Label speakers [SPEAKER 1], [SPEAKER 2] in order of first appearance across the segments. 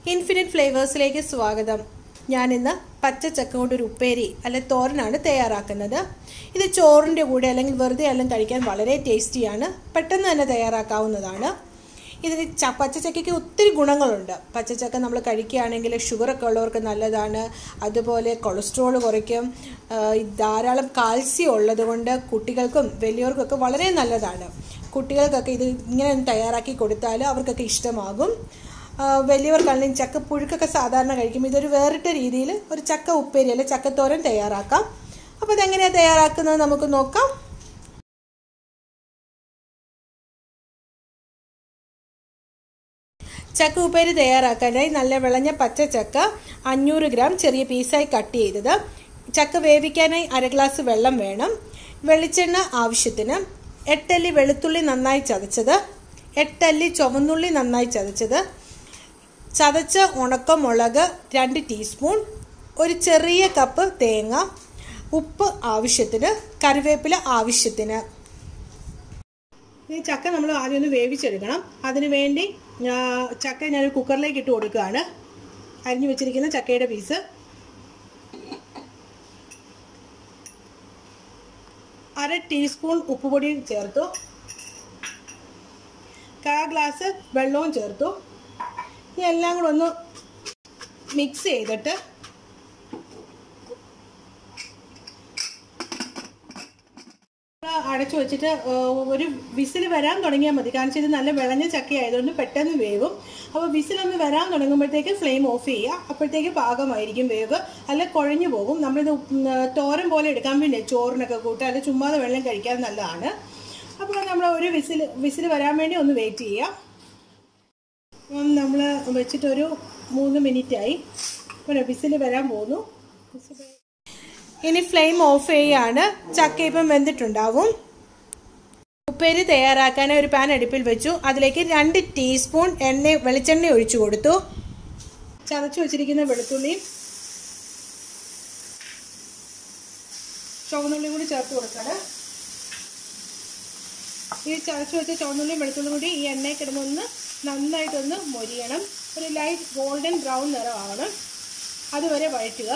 [SPEAKER 1] infinite ഫ്ലേവേഴ്സിലേക്ക് സ്വാഗതം ഞാനിന്ന് പച്ച ചക്ക കൊണ്ട് ഒരു ഉപ്പേരി അല്ലെ തോരനാണ് തയ്യാറാക്കുന്നത് ഇത് ചോറിൻ്റെ കൂടെ അല്ലെങ്കിൽ വെറുതെ എല്ലാം കഴിക്കാൻ വളരെ ടേസ്റ്റിയാണ് പെട്ടെന്ന് തന്നെ തയ്യാറാക്കാവുന്നതാണ് ഇതിന് ച പച്ചച്ചക്കയ്ക്ക് ഒത്തിരി ഗുണങ്ങളുണ്ട് പച്ചച്ചക്ക നമ്മൾ കഴിക്കുകയാണെങ്കിൽ ഷുഗറൊക്കെ ഉള്ളവർക്ക് നല്ലതാണ് അതുപോലെ കൊളസ്ട്രോൾ കുറയ്ക്കും ആ, ധാരാളം കാൽസ്യം ഉള്ളത് കൊണ്ട് കുട്ടികൾക്കും വലിയവർക്കൊക്കെ വളരെ നല്ലതാണ് കുട്ടികൾക്കൊക്കെ ഇത് ഇങ്ങനെ ഒന്ന് തയ്യാറാക്കി കൊടുത്താൽ അവർക്കൊക്കെ ഇഷ്ടമാകും ആ, വലിയവർക്കാണെങ്കിലും ചക്ക പുഴുക്കൊക്കെ സാധാരണ കഴിക്കും ഇതൊരു വേറിട്ട രീതിയിൽ ഒരു ചക്ക ഉപ്പേരി അല്ലെ ചക്കത്തോരൻ തയ്യാറാക്കാം അപ്പോൾ ഇതെങ്ങനെയാണ് തയ്യാറാക്കുന്നത് നമുക്ക് നോക്കാം ചക്ക ഉപ്പേരി തയ്യാറാക്കാനായി നല്ല വിളഞ്ഞ പച്ച ചക്ക അഞ്ഞൂറ് ഗ്രാം ചെറിയ പീസായി കട്ട് ചെയ്തത് ചക്ക വേവിക്കാനായി അര ഗ്ലാസ് വെള്ളം വേണം വെളിച്ചെണ്ണ ആവശ്യത്തിന് എട്ടല്ലി വെളുത്തുള്ളി നന്നായി ചതച്ചത് എട്ടല്ലി ചുവന്നുള്ളി നന്നായി ചതച്ചത് ചതച്ച ഉണക്കമുളക് രണ്ട് ടീസ്പൂൺ ഒരു ചെറിയ കപ്പ് തേങ്ങ ഉപ്പ് ആവശ്യത്തിന് കറിവേപ്പില ആവശ്യത്തിന് ഈ ചക്ക നമ്മൾ ആദ്യം ഒന്ന് വേവിച്ചെടുക്കണം അതിനു വേണ്ടി ഞാ- ചക്ക ഞാൻ കുക്കറിലേക്ക് ഇട്ട് കൊടുക്കുകയാണ് അരിഞ്ഞു വെച്ചിരിക്കുന്ന ചക്കയുടെ പീസ് അര ടീസ്പൂൺ ഉപ്പുപൊടി ചേർത്തു കാ ഗ്ലാസ് വെള്ളവും ചേർത്തു ഇനി എല്ലാം കൂടെ ഒന്ന് മിക്സ് ചെയ്തിട്ട് അടച്ചു വെച്ചിട്ട് ഏഹ്, ഒരു വിസിൽ വരാൻ തുടങ്ങിയാൽ മതി കാരണം വെച്ചാൽ ഇത് നല്ല വിളഞ്ഞ ചക്ക ആയതുകൊണ്ട് പെട്ടെന്ന് വേവും അപ്പോൾ വിസിലൊന്ന് വരാൻ തുടങ്ങുമ്പോഴത്തേക്ക് ഫ്ലെയിം ഓഫ് ചെയ്യുക അപ്പോഴത്തേക്ക് പാകമായിരിക്കും വേവ് അല്ല കുഴഞ്ഞു പോകും നമ്മളിത് ഉപ്പ്, ഉം, തോരൻ പോലെ എടുക്കാൻ വേണ്ടി ചോറിനൊക്കെ കൂട്ടുക അല്ല ചുമ്മാതെ വെള്ളം കഴിക്കാൻ നല്ലതാണ് അപ്പോൾ നമ്മൾ ഒരു വിസിൽ വിസിൽ വരാൻ വേണ്ടി ഒന്ന് വെയിറ്റ് ചെയ്യുക അപ്പം നമ്മൾ വെച്ചിട്ടൊരു മൂന്ന് മിനിറ്റായി അപ്പോൾ വിസിൽ വരാൻ പോകുന്നു ഇനി ഫ്ലെയിം ഓഫ് ചെയ്യാണ് ചക്ക ഇപ്പം വെന്തിട്ടുണ്ടാവും ഉപ്പേരി തയ്യാറാക്കാൻ ഒരു പാൻ അടുപ്പിൽ വെച്ചു അതിലേക്ക് രണ്ട് ടീസ്പൂൺ എണ്ണ വെളിച്ചെണ്ണ ഒഴിച്ചു കൊടുത്തു ചതച്ചു വെച്ചിരിക്കുന്ന വെളുത്തുള്ളിയും ചുവന്നുള്ളിയും കൂടി ചേർത്ത് കൊടുക്കണം ഈ ചതച്ചു വെച്ച ചുവന്നുള്ളിയും വെളുത്തുള്ളിയും കൂടി ഈ എണ്ണയിൽ കിടന്നൊന്ന് നന്നായിട്ടൊന്ന് മൊരിയണം ഒരു ലൈറ്റ് ഗോൾഡൻ ബ്രൗൺ നിറമാവണം അതുവരെ വഴറ്റുക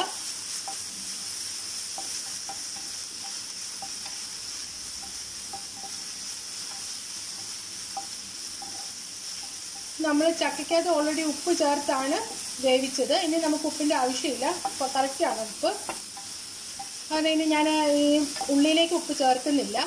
[SPEAKER 1] നമ്മൾ ചക്കയ്ക്കകത്ത് ഓൾറെഡി ഉപ്പ് ചേർത്താണ് വേവിച്ചത് ഇനി നമുക്ക് ഉപ്പിൻ്റെ ആവശ്യമില്ല അപ്പോൾ കറക്റ്റാണ് ഉപ്പ് അതുകൊണ്ട് ഇനി ഞാൻ ഈ ഉള്ളിലേക്ക് ഉപ്പ് ചേർക്കുന്നില്ല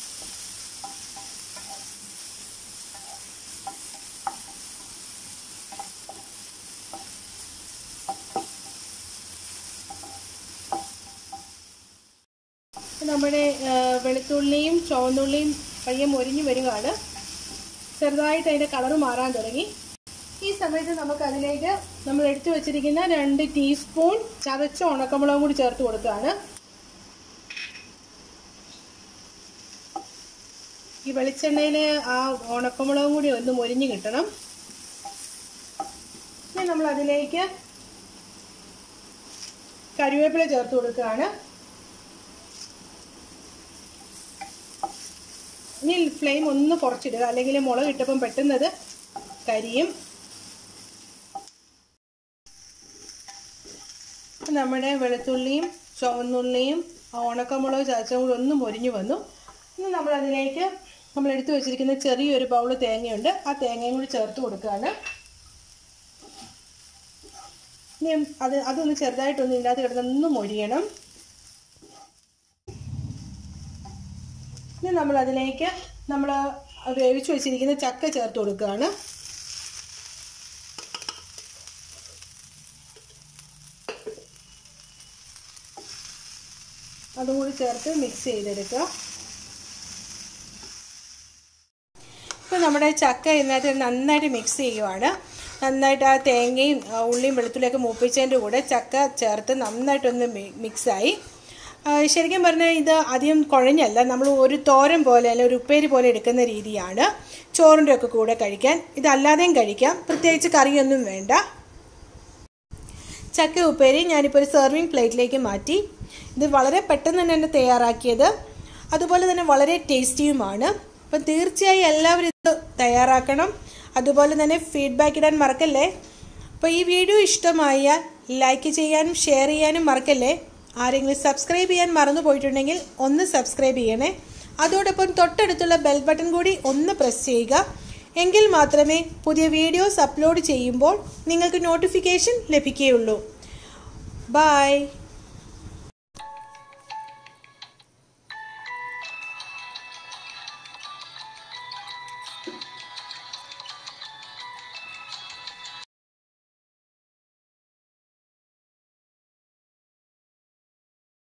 [SPEAKER 1] നമ്മുടെ ആ, വെളുത്തുള്ളിയും ചുവന്നുള്ളിയും പയ്യെ മൊരിഞ്ഞു വരികയാണ് ചെറുതായിട്ട് അതിൻ്റെ കളറ് മാറാൻ തുടങ്ങി ഈ സമയത്ത് നമുക്ക് അതിലേക്ക് നമ്മൾ എടുത്തു വെച്ചിരിക്കുന്ന രണ്ട് ടീസ്പൂൺ ചതച്ച ഉണക്കമുളകും കൂടി ചേർത്ത് കൊടുക്കുകയാണ് ഈ വെളിച്ചെണ്ണയിൽ ആ ഉണക്കമുളകും കൂടി ഒന്ന് മൊരിഞ്ഞ് കിട്ടണം ഇനി നമ്മൾ അതിലേക്ക് കറിവേപ്പില ചേർത്ത് കൊടുക്കുകയാണ് ഇനി ഫ്ലെയിം ഒന്ന് കുറച്ചിടുക അല്ലെങ്കിൽ മുളക് ഇട്ടപ്പം പെട്ടെന്നത് കരിയും നമ്മുടെ വെളുത്തുള്ളിയും ചുവന്നുള്ളിയും ആ ഉണക്കമുളക് ചതച്ചും കൂടി ഒന്ന് മൊരിഞ്ഞു വന്നു ഇനി നമ്മൾ അതിലേക്ക് നമ്മൾ എടുത്തു വെച്ചിരിക്കുന്ന ചെറിയൊരു ബൗള് തേങ്ങയുണ്ട് ആ തേങ്ങയും കൂടി ചേർത്ത് കൊടുക്കുകയാണ് ഇനി അത് അതൊന്ന് ചെറുതായിട്ടൊന്ന് ഇതിനകത്ത് കിടന്നൊന്ന് മൊരിയണം ഇനി നമ്മൾ അതിലേക്ക് നമ്മൾ വേവിച്ച് വെച്ചിരിക്കുന്ന ചക്ക ചേർത്ത് കൊടുക്കുകയാണ് അതും കൂടി ചേർത്ത് മിക്സ് ചെയ്തെടുക്കുക ഇപ്പോൾ നമ്മുടെ ചക്ക ഇതിനകത്ത് നന്നായിട്ട് മിക്സ് ചെയ്യുവാണ് നന്നായിട്ട് ആ തേങ്ങയും ആ ഉള്ളിയും വെളുത്തുള്ളിയൊക്കെ മൂപ്പിച്ചതിൻ്റെ കൂടെ ചക്ക ചേർത്ത് നന്നായിട്ടൊന്ന് മി- മിക്സായി ആ, ശരിക്കും പറഞ്ഞാൽ ഇത് അധികം കുഴഞ്ഞല്ല നമ്മൾ ഒരു തോരൻ പോലെ അല്ലെ ഒരു ഉപ്പേരി പോലെ എടുക്കുന്ന രീതിയാണ് ചോറിൻ്റെ ഒക്കെ കൂടെ കഴിക്കാൻ ഇതല്ലാതെയും കഴിക്കാം പ്രത്യേകിച്ച് കറിയൊന്നും വേണ്ട ചക്ക ഉപ്പേരി ഞാനിപ്പോൾ ഒരു സെർവിങ് പ്ലേറ്റിലേക്ക് മാറ്റി ഇത് വളരെ പെട്ടെന്ന് തന്നെ തന്നെ തയ്യാറാക്കിയത് അതുപോലെ തന്നെ വളരെ ടേസ്റ്റിയുമാണ് അപ്പം തീർച്ചയായും എല്ലാവരും ഇത് തയ്യാറാക്കണം അതുപോലെ തന്നെ ഫീഡ്ബാക്ക് ഇടാൻ മറക്കല്ലേ അപ്പോൾ ഈ വീഡിയോ ഇഷ്ടമായാൽ ലൈക്ക് ചെയ്യാനും ഷെയർ ചെയ്യാനും മറക്കല്ലേ ആരെങ്കിലും സബ്സ്ക്രൈബ് ചെയ്യാൻ മറന്നു പോയിട്ടുണ്ടെങ്കിൽ ഒന്ന് സബ്സ്ക്രൈബ് ചെയ്യണേ അതോടൊപ്പം തൊട്ടടുത്തുള്ള ബെൽ ബട്ടൺ കൂടി ഒന്ന് പ്രസ് ചെയ്യുക എങ്കിൽ മാത്രമേ പുതിയ വീഡിയോസ് അപ്ലോഡ് ചെയ്യുമ്പോൾ നിങ്ങൾക്ക് നോട്ടിഫിക്കേഷൻ ലഭിക്കുകയുള്ളൂ ബൈ